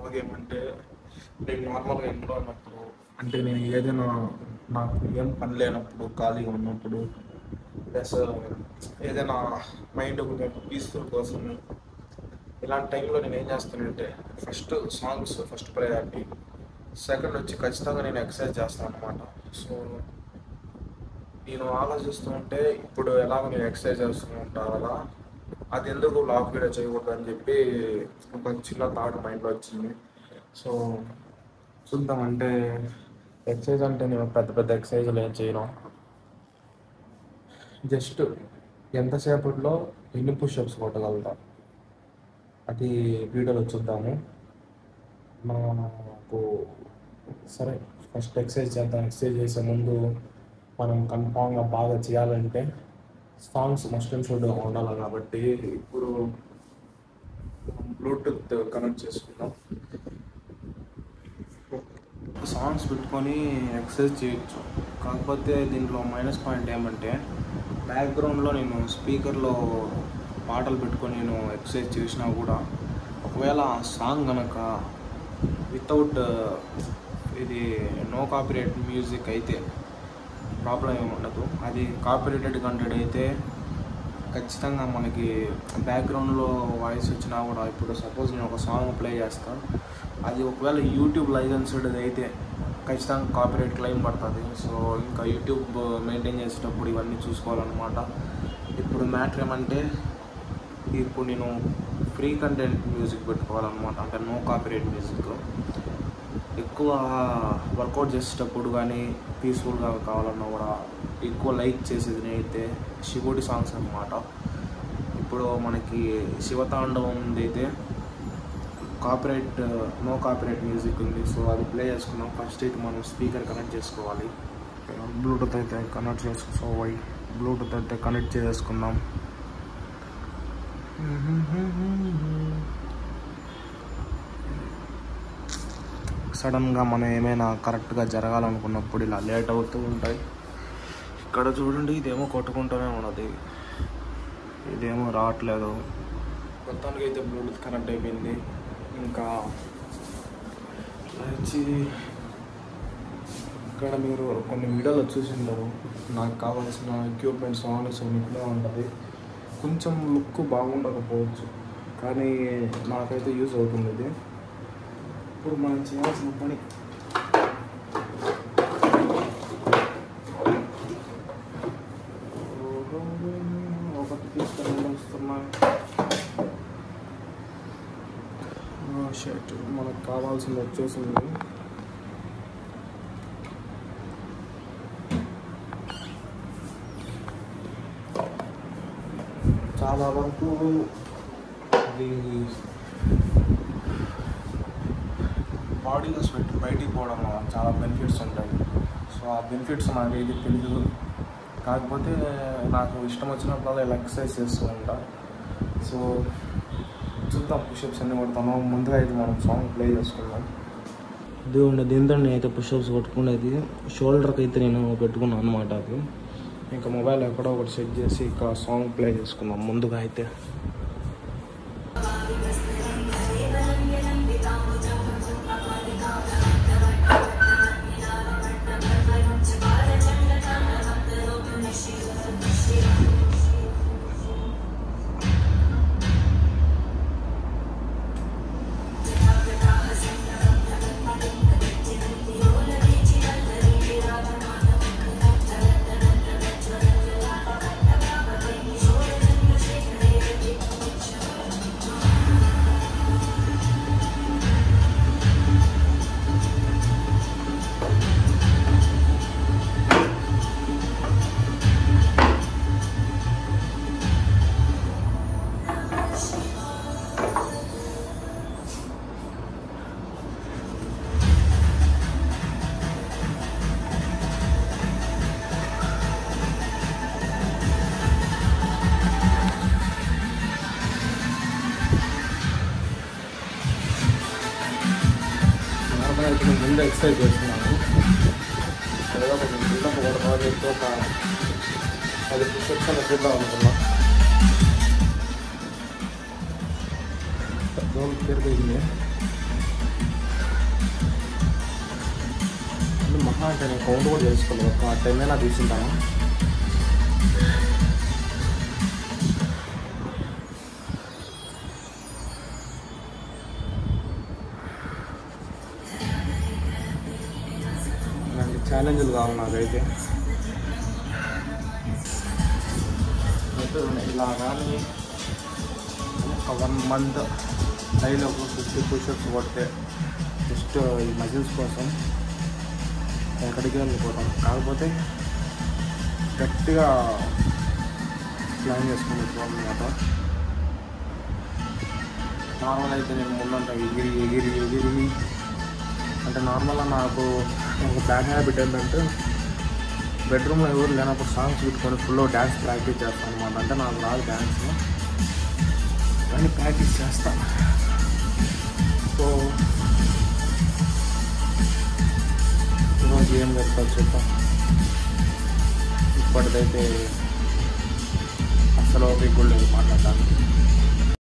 నార్మల్గా ఏమంటే నేను నార్మల్గా ఇంట్లో ఉన్నప్పుడు అంటే నేను ఏదైనా నాకు ఏం పని లేనప్పుడు ఖాళీగా ఉన్నప్పుడు ప్లస్ ఏదైనా మైండ్ కొంచెం పీస్ఫుల్ కోసం ఇలాంటి టైంలో నేను ఏం చేస్తానంటే first songs first priority second వచ్చి ఖచ్చితంగా నేను ఎక్సర్సైజ్ చేస్తాను అనమాట సో నేను ఆలోచిస్తూ ఉంటే ఇప్పుడు ఎలాగో నేను ఎక్సర్సైజ్ చేస్తూ ఉంటాను కదా అది ఎందుకు లాక్ వీడియో చేయకూడదు అని చెప్పి ఒక చిన్న థాట్ మైండ్లో వచ్చింది సో చూద్దాం అంటే ఎక్సర్సైజ్ అంటే నేను పెద్ద పెద్ద ఎక్సర్సైజ్లు ఏం చేయను జస్ట్ ఎంతసేపట్లో ఎన్ని పుషప్స్ కొట్టగలుగుతా అది వీడియోలో చూద్దాము నాకు సరే ఫస్ట్ ఎక్సర్సైజ్ చేద్దాం ఎక్సర్సైజ్ చేసే ముందు మనం కన్ఫామ్గా బాగా చేయాలంటే సాంగ్స్ మస్ట్ అండ్ షుడ్ ఉండాలి కాబట్టి ఇప్పుడు బ్లూటూత్ కనెక్ట్ చేసుకుందాం సాంగ్స్ పెట్టుకొని ఎక్సర్సైజ్ చేయొచ్చు కాకపోతే దీంట్లో మైనస్ పాయింట్ ఏమంటే బ్యాక్గ్రౌండ్లో నేను స్పీకర్లో పాటలు పెట్టుకొని నేను ఎక్సర్సైజ్ చేసినా కూడా ఒకవేళ ఆ సాంగ్ కనుక వితౌట్ ఇది నో కాపీరైట్ మ్యూజిక్ అయితే ప్రాబ్లం ఏమి ఉండదు అది కాపీరైటెడ్ కంటెంట్ అయితే ఖచ్చితంగా మనకి బ్యాక్గ్రౌండ్లో వాయిస్ వచ్చినా కూడా ఇప్పుడు సపోజ్ నేను ఒక సాంగ్ ప్లే చేస్తాను అది ఒకవేళ యూట్యూబ్ లైసెన్స్డ్ అయితే ఖచ్చితంగా కాపీరైట్ క్లెయిమ్ పడుతుంది సో ఇంకా యూట్యూబ్ మెయింటైన్ చేసేటప్పుడు ఇవన్నీ చూసుకోవాలన్నమాట ఇప్పుడు మ్యాటర్ ఏమంటే ఇప్పుడు నేను ఫ్రీ కంటెంట్ మ్యూజిక్ పెట్టుకోవాలన్నమాట అంటే నో కాపీరైట్ మ్యూజిక్ ఎక్కువ వర్కౌట్ చేసేటప్పుడు కానీ పీస్ఫుల్గా కావాలన్నా కూడా ఎక్కువ లైక్ చేసేది అయితే శివుడి సాంగ్స్ అన్నమాట ఇప్పుడు మనకి శివతాండవం అయితే కాపీరైట్ నో కాపీరైట్ మ్యూజిక్ ఉంది సో అది ప్లే చేసుకున్నాం ఫస్ట్ అయితే మనం స్పీకర్ కనెక్ట్ చేసుకోవాలి బ్లూటూత్ అయితే కనెక్ట్ చేసుకో సో వై బ్లూటూత్ అయితే కనెక్ట్ చేసుకుందాం సడన్గా మనం ఏమైనా కరెక్ట్గా జరగాలనుకున్నప్పుడు ఇలా లేట్ అవుతూ ఉంటాయి ఇక్కడ చూడండి ఇదేమో కొట్టుకుంటూనే ఉన్నది ఇదేమో రావట్లేదు మొత్తానికి అయితే బ్లూటూత్ కనెక్ట్ అయిపోయింది ఇంకా వచ్చి ఇక్కడ మీరు కొన్ని వీడియోలు చూసింటారు నాకు కావాల్సిన ఎక్విప్మెంట్ సాంగ్స్ ఇట్లా ఉంటుంది కొంచెం లుక్ బాగుండకపోవచ్చు కానీ నాకైతే యూజ్ అవుతుంది ఇది ఇప్పుడు మనం చేయాల్సిన పని ఒకటి తీసుకొని వస్తున్నాయి షర్ట్ మనకు కావాల్సింది వచ్చేసింది చాలా వరకు ఇది బాడీలో స్వెట్ బయటికి పోవడం వల్ల చాలా బెనిఫిట్స్ ఉంటాయి సో ఆ బెనిఫిట్స్ నాకు ఏది తెలియదు కాకపోతే నాకు ఇష్టం వచ్చినప్పుడు ఇలా ఎక్సర్సైజ్ చేస్తూ ఉంటా సో చూద్దాం పుషప్స్ అన్ని కొడతాను ముందుగా అయితే మనం సాంగ్ ప్లే చేసుకుందాం దేవుండి దీంతో నేనైతే పుషప్స్ కొట్టుకునేది షోల్డర్కి అయితే నేను పెట్టుకున్నాను అనమాట అది ఇంకా మొబైల్ ఎక్కడో ఒకటి సెట్ చేసి ఇక్కడ సాంగ్ ప్లే చేసుకుందాం ముందుగా అయితే నార్మల్గా ఇప్పుడు ముందు ఎక్సర్సైజ్ చేస్తున్నాను ఏదో కొంచెం బిల్డప్ కొడతామని చెప్పి ఒక పది పుషప్స్ అలా చేద్దాం అనుకున్నా జోన్ పెరిగింది అంటే నేను కౌంట్ కూడా చేసుకోలేదు ఒక టెన్ అయినా తీసుకుంటాను ఇలాంటి ఛాలెంజ్లు కావాలి నాకైతే అయితే ఇలా కానీ ఒక వన్ మంత్ డైలీ ఒక ఫిఫ్టీ పుషప్స్ కొడితే జస్ట్ ఈ మజిల్స్ కోసం ఎక్కడికి వెళ్ళిపోతాం కాకపోతే గట్టిగా ప్లాన్ చేసుకుని అనమాట నార్మల్ అయితే నేను ముందంట ఎగిరి ఎగిరి ఎగిరి అంటే నార్మల్గా నాకు ఒక బ్యాడ్ హ్యాబిట్ ఏంటంటే బెడ్రూమ్లో ఎవరు లేనప్పుడు సాంగ్స్ పెట్టుకొని ఫుల్ డ్యాన్స్ ప్రాక్టీస్ చేస్తాను అనమాట అంటే నాకు రాదు డ్యాన్స్ కానీ ప్రాక్టీస్ చేస్తా సో ఈరోజు ఏం చెప్తా చూద్దాం ఇప్పటిదైతే అసలు ఓపిక కూడా లేదు మాట్లాడటానికి